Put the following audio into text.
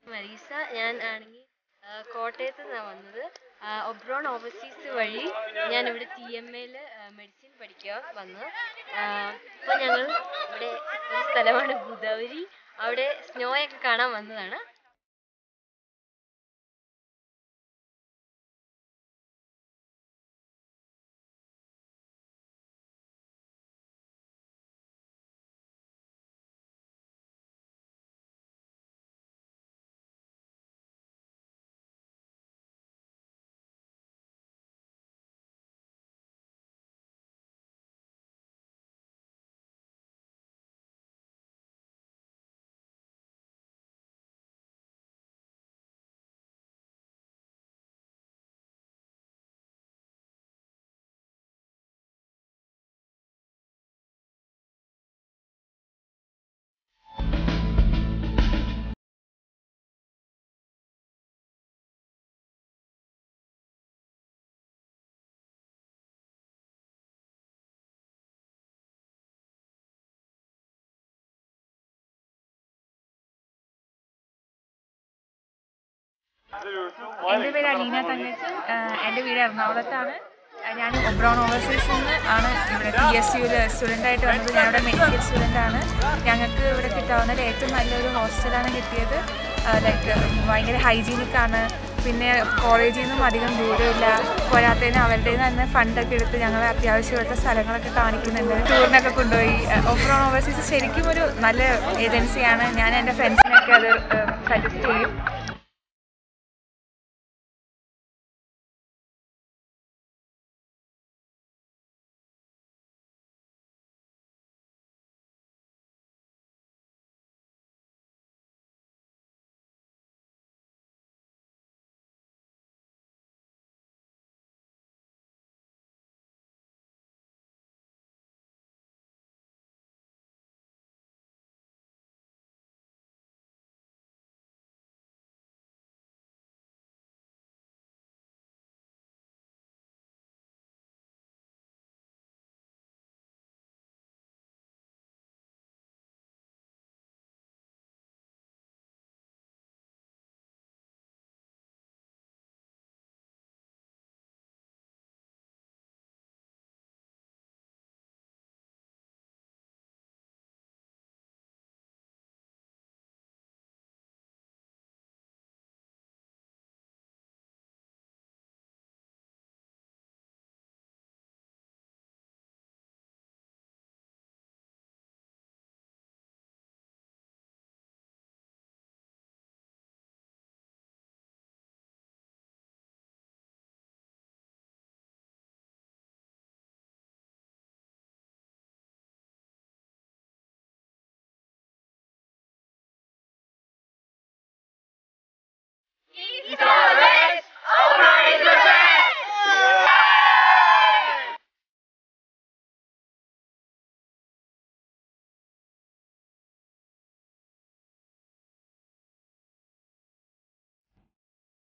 മരീസ ഞാൻ ആണെങ്കിൽ കോട്ടയത്ത് നിന്നാണ് വന്നത് ആ, ഒബ്രോൺ ഓവർസീസ് വഴി ഞാൻ ഇവിടെ ടി എം എയിൽ മെഡിസിൻ പഠിക്കാൻ വന്നു അപ്പോൾ ഞങ്ങൾ ഇവിടെ ഒരു സ്ഥലമാണ് ഗോദാവരി അവിടെ സ്നോയൊക്കെ കാണാൻ വന്നതാണ് എൻ്റെ പേര് അലീന തങ്കച്ചൻ ആഹ് എൻ്റെ വീട് എറണാകുളത്താണ് ആഹ് ഞാൻ ഒബ്രോൺ ഓവർസീസിൽ നിന്ന് ആണ് ഇവിടെ പി എസ് യുവിൽ സ്റ്റുഡൻ്റായിട്ട് വന്നത് ഞാൻ ഇവിടെ മെഡിക്കൽ സ്റ്റുഡൻ്റ് ആണ് ഞങ്ങൾക്ക് ഇവിടെ കിട്ടാവുന്നതിൽ ഏറ്റവും നല്ലൊരു ഹോസ്റ്റലാണ് കിട്ടിയത് ലൈക്ക് ഭയങ്കര ഹൈജീനിക് ആണ് പിന്നെ കോളേജിൽ നിന്നും അധികം ദൂരമില്ല പോരാത്തതിന് അവരുടെ തന്നെ ഫണ്ടൊക്കെ എടുത്ത് ഞങ്ങളെ അത്യാവശ്യമായിട്ട് സ്ഥലങ്ങളൊക്കെ കാണിക്കുന്നുണ്ട് ടൂറിനൊക്കെ കൊണ്ടുപോയി ഒബ്രോൺ ഓവർസീസ് ശരിക്കും ഒരു നല്ല ഏജൻസിയാണ് ഞാൻ എൻ്റെ ഫ്രണ്ട്സിനൊക്കെ അത് സജസ്റ്റ് ചെയ്യും